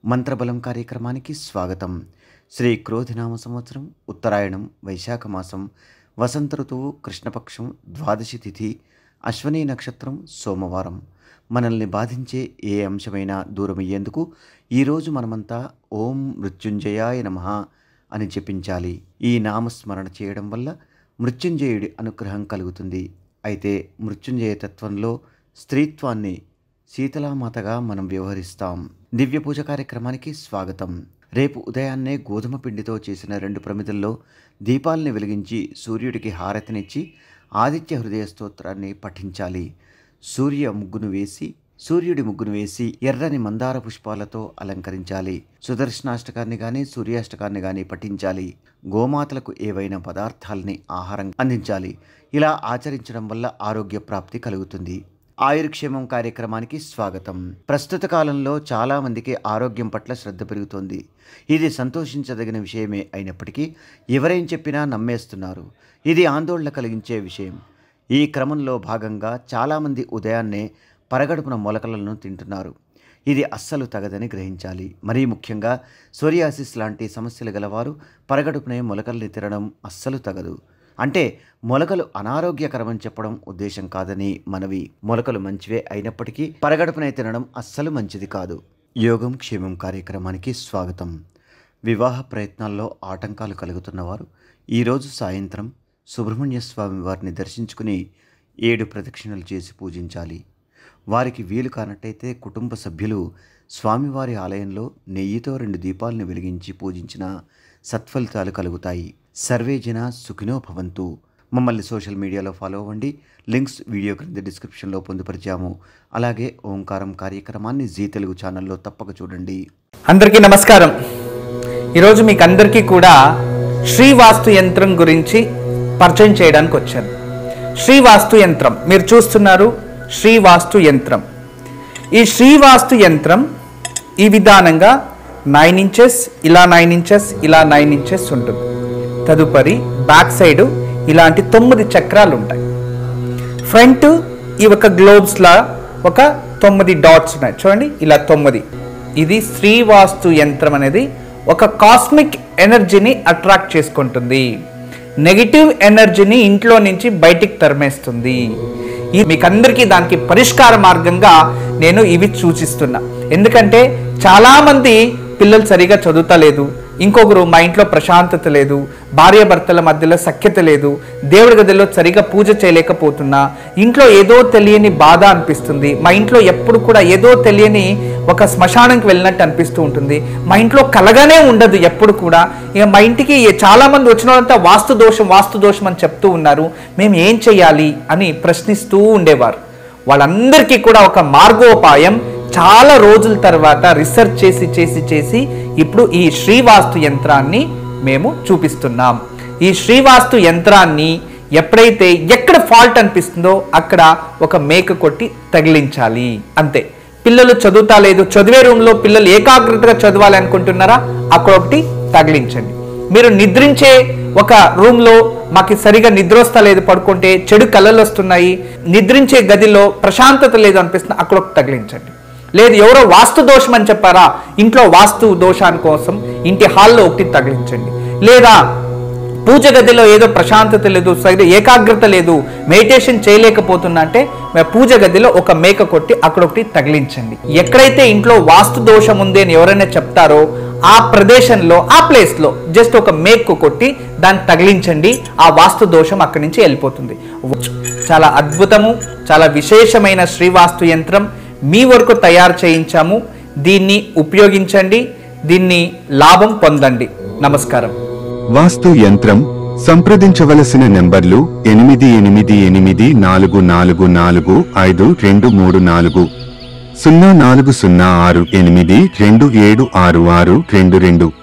మంత్రబలం కార్యక్రమానికి స్వాగతం శ్రీ క్రోధినామ సంవత్సరం ఉత్తరాయణం వైశాఖ మాసం వసంత ఋతువు కృష్ణపక్షం ద్వాదశి తిథి అశ్వనీ నక్షత్రం సోమవారం మనల్ని బాధించే ఏ అంశమైనా దూరమయ్యేందుకు ఈరోజు మనమంతా ఓం మృత్యుంజయాయ నమః అని జపించాలి ఈ నామస్మరణ చేయడం వల్ల మృత్యుంజయుడి అనుగ్రహం కలుగుతుంది అయితే మృత్యుంజయ తత్వంలో స్త్రీత్వాన్ని శీతలామాతగా మనం వ్యవహరిస్తాం దివ్య పూజ కార్యక్రమానికి స్వాగతం రేపు ఉదయాన్నే గోధుమ పిండితో చేసిన రెండు ప్రమిదల్లో దీపాల్ని వెలిగించి సూర్యుడికి హారతినిచ్చి ఆదిత్య హృదయ స్తోత్రాన్ని పఠించాలి సూర్య ముగ్గును వేసి సూర్యుడి ముగ్గును వేసి ఎర్రని మందార పుష్పాలతో అలంకరించాలి సుదర్శనాష్టకాన్ని గాని సూర్యాష్టకాన్ని గాని పఠించాలి గోమాతలకు ఏవైనా పదార్థాలని ఆహారం అందించాలి ఇలా ఆచరించడం వల్ల ఆరోగ్య ప్రాప్తి కలుగుతుంది ఆయుర్క్షేమం కార్యక్రమానికి స్వాగతం ప్రస్తుత కాలంలో చాలా మందికి ఆరోగ్యం పట్ల శ్రద్ధ పెరుగుతోంది ఇది సంతోషించదగిన విషయమే అయినప్పటికీ ఎవరేం చెప్పినా నమ్మేస్తున్నారు ఇది ఆందోళన కలిగించే విషయం ఈ క్రమంలో భాగంగా చాలామంది ఉదయాన్నే పరగడుపున మొలకలను తింటున్నారు ఇది అస్సలు తగదని గ్రహించాలి మరీ ముఖ్యంగా సోరియాసిస్ లాంటి సమస్యలు గలవారు పరగడుపునే మొలకల్ని తినడం అస్సలు తగదు అంటే మొలకలు అనారోగ్యకరమని చెప్పడం ఉద్దేశం కాదని మనవి మొలకలు మంచివే అయినప్పటికీ పరగడుపునే తినడం అస్సలు మంచిది కాదు యోగం క్షేమం కార్యక్రమానికి స్వాగతం వివాహ ప్రయత్నాల్లో ఆటంకాలు కలుగుతున్నవారు ఈరోజు సాయంత్రం సుబ్రహ్మణ్య స్వామి వారిని దర్శించుకుని ఏడు ప్రదక్షిణలు చేసి పూజించాలి వారికి వీలు కానట్టయితే కుటుంబ సభ్యులు స్వామివారి ఆలయంలో నెయ్యితో రెండు దీపాలను వెలిగించి పూజించిన సత్ఫలితాలు కలుగుతాయి సర్వే జన సుఖినో భవంతు మమ్మల్ని సోషల్ మీడియాలో ఫాలో అవ్వండి లింక్స్ వీడియో క్రింద డిస్క్రిప్షన్లో పొందుపరిచాము అలాగే ఓంకారం కార్యక్రమాన్ని జీ తెలుగు ఛానల్లో తప్పక చూడండి అందరికీ నమస్కారం ఈరోజు మీకు అందరికీ కూడా శ్రీవాస్తు యంత్రం గురించి పరిచయం చేయడానికి వచ్చాను శ్రీవాస్తు యంత్రం మీరు చూస్తున్నారు శ్రీవాస్తు యంత్రం ఈ శ్రీవాస్తు యంత్రం ఈ విధానంగా నైన్ ఇంచెస్ ఇలా నైన్ ఇంచెస్ ఇలా నైన్ ఇంచెస్ ఉంటుంది తదుపరి బ్యాక్ సైడ్ ఇలాంటి తొమ్మిది చక్రాలు ఉంటాయి ఫ్రంట్ ఈ ఒక గ్లోబ్స్ లా ఒక తొమ్మిది డాట్స్ ఉన్నాయి చూడండి ఇలా తొమ్మిది ఇది శ్రీవాస్తు యంత్రం అనేది ఒక కాస్మిక్ ఎనర్జీని అట్రాక్ట్ చేసుకుంటుంది నెగిటివ్ ఎనర్జీని ఇంట్లో నుంచి బయటికి తరిమేస్తుంది ఈ మీకందరికీ దానికి పరిష్కార మార్గంగా నేను ఇవి సూచిస్తున్నా ఎందుకంటే చాలామంది పిల్లలు సరిగా చదువుతలేదు ఇంకొకరు మా ఇంట్లో ప్రశాంతత లేదు భార్యాభర్తల మధ్యలో సఖ్యత లేదు దేవుడి గదిలో సరిగా పూజ చేయలేకపోతున్నా ఇంట్లో ఏదో తెలియని బాధ అనిపిస్తుంది మా ఇంట్లో ఎప్పుడు కూడా ఏదో తెలియని ఒక శ్మశానంకి వెళ్ళినట్టు అనిపిస్తూ ఉంటుంది మా ఇంట్లో కలగానే ఉండదు ఎప్పుడు కూడా ఇక మా ఇంటికి చాలా మంది వచ్చిన వాళ్ళంతా వాస్తు దోషం వాస్తు దోషం అని చెప్తూ ఉన్నారు మేము ఏం చేయాలి అని ప్రశ్నిస్తూ ఉండేవారు వాళ్ళందరికీ కూడా ఒక మార్గోపాయం చాలా రోజుల తర్వాత రీసెర్చ్ చేసి చేసి చేసి ఇప్పుడు ఈ శ్రీవాస్తు యంత్రాన్ని మేము చూపిస్తున్నాం ఈ శ్రీవాస్తు యంత్రాన్ని ఎప్పుడైతే ఎక్కడ ఫాల్ట్ అనిపిస్తుందో అక్కడ ఒక మేక కొట్టి తగిలించాలి అంతే పిల్లలు చదువుతా లేదు చదివే రూమ్లో పిల్లలు ఏకాగ్రతగా చదవాలి అనుకుంటున్నారా అక్కడ ఒకటి తగిలించండి మీరు నిద్రించే ఒక రూమ్లో మాకు సరిగా నిద్ర వస్తా లేదు పడుకుంటే చెడు కళలు వస్తున్నాయి నిద్రించే గదిలో ప్రశాంతత లేదు అనిపిస్తుంది అక్కడ ఒకటి తగిలించండి లేదు ఎవరో వాస్తు దోషం అని చెప్పారా ఇంట్లో వాస్తు దోషాని కోసం ఇంటి హాల్లో ఒకటి తగిలించండి లేదా పూజ గదిలో ఏదో ప్రశాంతత లేదు సరిగ్గా ఏకాగ్రత లేదు మెడిటేషన్ చేయలేకపోతున్నా అంటే మేము పూజ గదిలో ఒక మేక కొట్టి అక్కడ ఒకటి తగిలించండి ఎక్కడైతే ఇంట్లో వాస్తు దోషం ఉంది అని ఎవరైనా చెప్తారో ఆ ప్రదేశంలో ఆ ప్లేస్లో జస్ట్ ఒక మేక్ కొట్టి దాన్ని తగిలించండి ఆ వాస్తు దోషం అక్కడి నుంచి వెళ్ళిపోతుంది చాలా అద్భుతము చాలా విశేషమైన శ్రీవాస్తు యంత్రం మీ వరకు తయారు చేయించాము దీన్ని ఉపయోగించండి దీన్ని లాభం పొందండి నమస్కారం వాస్తు యంత్రం సంప్రదించవలసిన నెంబర్లు ఎనిమిది ఎనిమిది ఎనిమిది నాలుగు నాలుగు నాలుగు ఐదు రెండు మూడు నాలుగు సున్నా నాలుగు సున్నా ఆరు ఎనిమిది రెండు ఏడు ఆరు ఆరు రెండు రెండు